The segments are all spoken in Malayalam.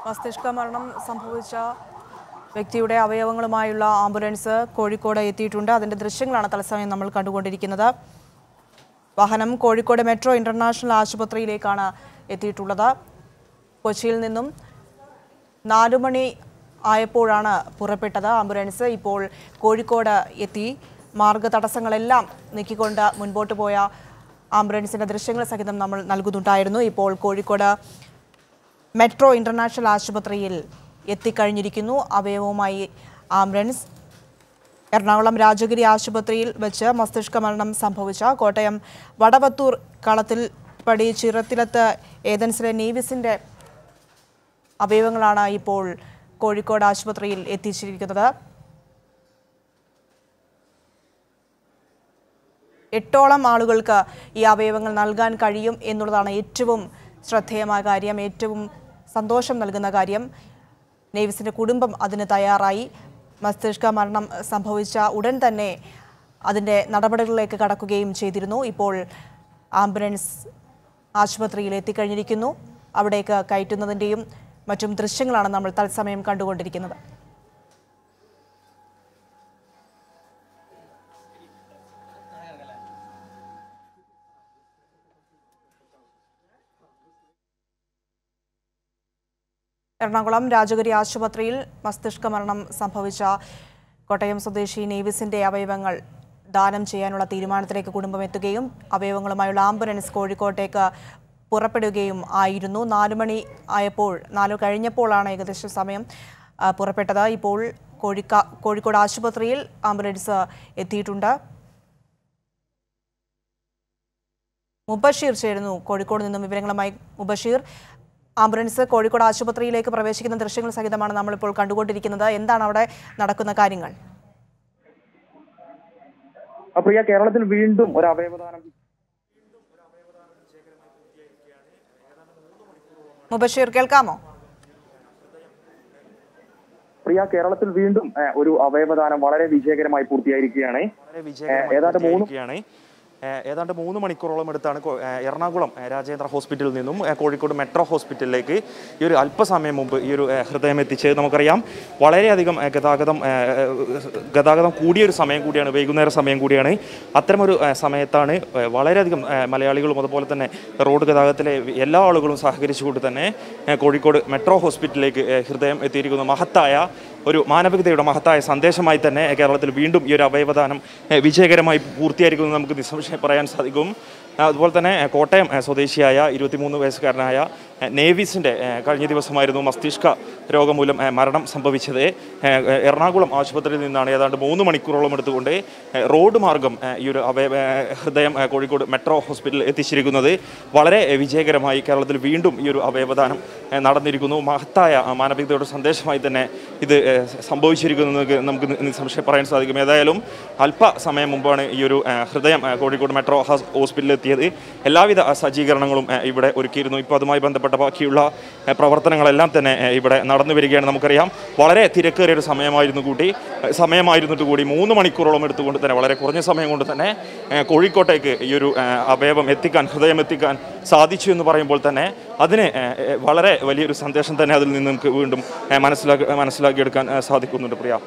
മസ്തിഷ്ക മരണം സംഭവിച്ച വ്യക്തിയുടെ അവയവങ്ങളുമായുള്ള ആംബുലൻസ് കോഴിക്കോട് എത്തിയിട്ടുണ്ട് അതിന്റെ ദൃശ്യങ്ങളാണ് തത്സമയം നമ്മൾ കണ്ടുകൊണ്ടിരിക്കുന്നത് വാഹനം കോഴിക്കോട് മെട്രോ ഇന്റർനാഷണൽ ആശുപത്രിയിലേക്കാണ് എത്തിയിട്ടുള്ളത് കൊച്ചിയിൽ നിന്നും നാലു മണി ആയപ്പോഴാണ് പുറപ്പെട്ടത് ആംബുലൻസ് ഇപ്പോൾ കോഴിക്കോട് എത്തി മാർഗ തടസ്സങ്ങളെല്ലാം നീക്കിക്കൊണ്ട് മുൻപോട്ട് പോയ ആംബുലൻസിന്റെ ദൃശ്യങ്ങൾ സഹിതം നമ്മൾ നൽകുന്നുണ്ടായിരുന്നു ഇപ്പോൾ കോഴിക്കോട് മെട്രോ ഇന്റർനാഷണൽ ആശുപത്രിയിൽ എത്തിക്കഴിഞ്ഞിരിക്കുന്നു അവയവവുമായി ആംബുലൻസ് എറണാകുളം രാജഗിരി ആശുപത്രിയിൽ വെച്ച് മസ്തിഷ്ക മരണം സംഭവിച്ച കോട്ടയം വടവത്തൂർ കളത്തിൽ പടി ചിറത്തിലത്ത് ഏതൻസിലെ നേവിസിന്റെ അവയവങ്ങളാണ് ഇപ്പോൾ കോഴിക്കോട് ആശുപത്രിയിൽ എത്തിച്ചിരിക്കുന്നത് എട്ടോളം ആളുകൾക്ക് ഈ അവയവങ്ങൾ നൽകാൻ കഴിയും എന്നുള്ളതാണ് ഏറ്റവും ശ്രദ്ധേയമായ കാര്യം ഏറ്റവും സന്തോഷം നൽകുന്ന കാര്യം നേവിസിന്റെ കുടുംബം അതിന് തയ്യാറായി മസ്തിഷ്ക മരണം സംഭവിച്ച ഉടൻ തന്നെ അതിൻ്റെ നടപടികളിലേക്ക് കടക്കുകയും ചെയ്തിരുന്നു ഇപ്പോൾ ആംബുലൻസ് ആശുപത്രിയിൽ എത്തിക്കഴിഞ്ഞിരിക്കുന്നു അവിടേക്ക് കയറ്റുന്നതിൻ്റെയും മറ്റും ദൃശ്യങ്ങളാണ് നമ്മൾ തത്സമയം കണ്ടുകൊണ്ടിരിക്കുന്നത് എറണാകുളം രാജഗിരി ആശുപത്രിയിൽ മസ്തിഷ്ക മരണം സംഭവിച്ച കോട്ടയം സ്വദേശി നേവിസിന്റെ അവയവങ്ങൾ ദാനം ചെയ്യാനുള്ള തീരുമാനത്തിലേക്ക് കുടുംബം എത്തുകയും അവയവങ്ങളുമായുള്ള ആംബുലൻസ് കോഴിക്കോട്ടേക്ക് പുറപ്പെടുകയും ആയിരുന്നു നാലു മണി ആയപ്പോൾ നാലു കഴിഞ്ഞപ്പോഴാണ് ഏകദേശം സമയം ആ, പുറപ്പെട്ടത് ഇപ്പോൾ കോഴിക്ക കോഴിക്കോട് ആശുപത്രിയിൽ ആംബുലൻസ് എത്തിയിട്ടുണ്ട് മുബഷീർ ചേരുന്നു കോഴിക്കോട് നിന്നും വിവരങ്ങളുമായി മുബഷീർ ആംബുലൻസ് കോഴിക്കോട് ആശുപത്രിയിലേക്ക് പ്രവേശിക്കുന്ന ദൃശ്യങ്ങൾ സഹിതമാണ് നമ്മളിപ്പോൾ കണ്ടുകൊണ്ടിരിക്കുന്നത് എന്താണ് അവിടെ നടക്കുന്ന കാര്യങ്ങൾ ആ, പ്രിയ കേരളത്തിൽ വീണ്ടും ഒരു അവയവദാനം മുബഷീർ കേൾക്കാമോ പ്രിയ കേരളത്തിൽ വീണ്ടും ഏ, ഒരു അവയവദാനം വളരെ വിജയകരമായി പൂർത്തിയായിരിക്കുകയാണ് വളരെ വിജയകരമായി ഏതാണ്ട് മൂന്ന് പൂർത്തിയായിരിക്കുകയാണ്. ഏഹ് ഏതാണ്ട് മൂന്ന് മണിക്കൂറോളം എടുത്താണ് കോ- ഏഹ് എറണാകുളം ഏഹ് രാജേന്ദ്ര ഹോസ്പിറ്റലിൽ നിന്നും ഏഹ് കോഴിക്കോട് മെട്രോ ഹോസ്പിറ്റലിലേക്ക് ഈ ഒരു അല്പസമയം മുമ്പ് ഈ ഒരു ഏഹ് ഹൃദയം എത്തിച്ചത് നമുക്കറിയാം വളരെയധികം ഏഹ് ഗതാഗതം ഏഹ് ഏഹ് ഗതാഗതം കൂടിയൊരു സമയം കൂടിയാണ് വൈകുന്നേര സമയം കൂടിയാണ് അത്തരമൊരു ഏഹ് സമയത്താണ് ഏഹ് വളരെയധികം ഏഹ് മലയാളികളും അതുപോലെ തന്നെ റോഡ് ഗതാഗതത്തിലെ എല്ലാ ആളുകളും സഹകരിച്ചുകൊണ്ട് തന്നെ ഏഹ് കോഴിക്കോട് മെട്രോ ഹോസ്പിറ്റലിലേക്ക് ഏഹ് ഹൃദയം എത്തിയിരിക്കുന്നു മഹത്തായ ഒരു മാനവികതയുടെ മഹത്തായ സന്ദേശമായി തന്നെ കേരളത്തിൽ വീണ്ടും ഈ ഒരു അവയവദാനം ഏഹ് വിജയകരമായി പൂർത്തിയായിരിക്കുന്നു നമുക്ക് നിസ്സംശയം പറയാൻ സാധിക്കും ആ, അതുപോലെ തന്നെ ഏഹ് കോട്ടയം ഏഹ് സ്വദേശിയായ ഇരുപത്തിമൂന്ന് വയസ്സുകാരനായ ഏഹ് നേവിസിൻ്റെ ഏഹ് കഴിഞ്ഞ ദിവസമായിരുന്നു മസ്തിഷ്ക രോഗം മൂലം ഏഹ് മരണം സംഭവിച്ചത് ഏഹ് ഏഹ് എറണാകുളം ആശുപത്രിയിൽ നിന്നാണ് ഏതാണ്ട് മൂന്ന് മണിക്കൂറോളം എടുത്തുകൊണ്ട് ഏഹ് റോഡ് മാർഗം ഏഹ് ഈ ഒരു അവയവ ഏഹ് ഹൃദയം ഏഹ് കോഴിക്കോട് മെട്രോ ഹോസ്പിറ്റലിൽ എത്തിച്ചിരിക്കുന്നത് വളരെ ഏഹ് വിജയകരമായി കേരളത്തിൽ വീണ്ടും ഈ ഒരു അവയവദാനം ഏഹ് നടന്നിരിക്കുന്നു മഹത്തായ ആ, മാനവികതയുടെ സന്ദേശമായി തന്നെ ഇത് ഏഹ് സംഭവിച്ചിരിക്കുന്നു എന്ന് നമുക്ക് നി- നിസ്സംശയം പറയാൻ സാധിക്കും ഏതായാലും അല്പസമയം മുമ്പാണ് ഈ ഒരു ഏഹ് ഹൃദയം ഏഹ് കോഴിക്കോട് മെട്രോ ഹോസ് ഹോസ്പിറ്റലിൽ എത്തിയത് എല്ലാവിധ ആ, സജ്ജീകരണങ്ങളും ഏഹ് ഇവിടെ ഒരുക്കിയിരുന്നു ഇപ്പോൾ അതുമായി ബന്ധപ്പെട്ട ബാക്കിയുള്ള ഏഹ് പ്രവർത്തനങ്ങളെല്ലാം തന്നെ ഏഹ് ഇവിടെ നടന്നു വരികയാണ് നമുക്കറിയാം വളരെ തിരക്കേറിയ ഒരു സമയമായിരുന്നു കൂടി ഏഹ് സമയമായിരുന്നിട്ട് കൂടി മൂന്ന് മണിക്കൂറോളം എടുത്തുകൊണ്ട് തന്നെ വളരെ കുറഞ്ഞ സമയം കൊണ്ട് തന്നെ ഏഹ് കോഴിക്കോട്ടേക്ക് ഈ ഒരു ഏഹ് അവയവം എത്തിക്കാൻ ഹൃദയം എത്തിക്കാൻ സാധിച്ചു എന്ന് പറയുമ്പോൾ തന്നെ അതിന് ഏഹ് ഏഹ് വളരെ വലിയൊരു സന്ദേശം തന്നെ അതിൽ നിന്ന് നമുക്ക് വീണ്ടും ഏഹ് മനസ്സിലാക്കി മനസ്സിലാക്കിയെടുക്കാൻ ഏഹ് സാധിക്കുന്നുണ്ട് പ്രിയ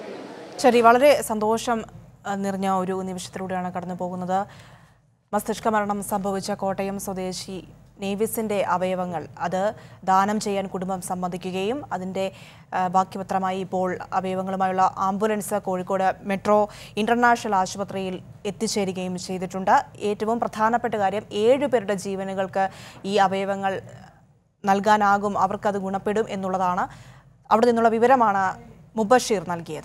ശരി വളരെ സന്തോഷം ആ, നിറഞ്ഞ ഒരു നിമിഷത്തിലൂടെയാണ് കടന്നു പോകുന്നത് മസ്തിഷ്ക മരണം സംഭവിച്ച കോട്ടയം സ്വദേശി നേവിസിൻ്റെ അവയവങ്ങൾ അത് ദാനം ചെയ്യാൻ കുടുംബം സമ്മതിക്കുകയും അതിൻ്റെ ആ, ബാക്കിപത്രമായി ഇപ്പോൾ അവയവങ്ങളുമായുള്ള ആംബുലൻസ് കോഴിക്കോട് മെട്രോ ഇൻ്റർനാഷണൽ ആശുപത്രിയിൽ എത്തിച്ചേരുകയും ചെയ്തിട്ടുണ്ട് ഏറ്റവും പ്രധാനപ്പെട്ട കാര്യം ഏഴു പേരുടെ ജീവനുകൾക്ക് ഈ അവയവങ്ങൾ നൽകാനാകും അവർക്കത് ഗുണപ്പെടും എന്നുള്ളതാണ് അവിടെ നിന്നുള്ള വിവരമാണ് മുബഷീർ നൽകിയത്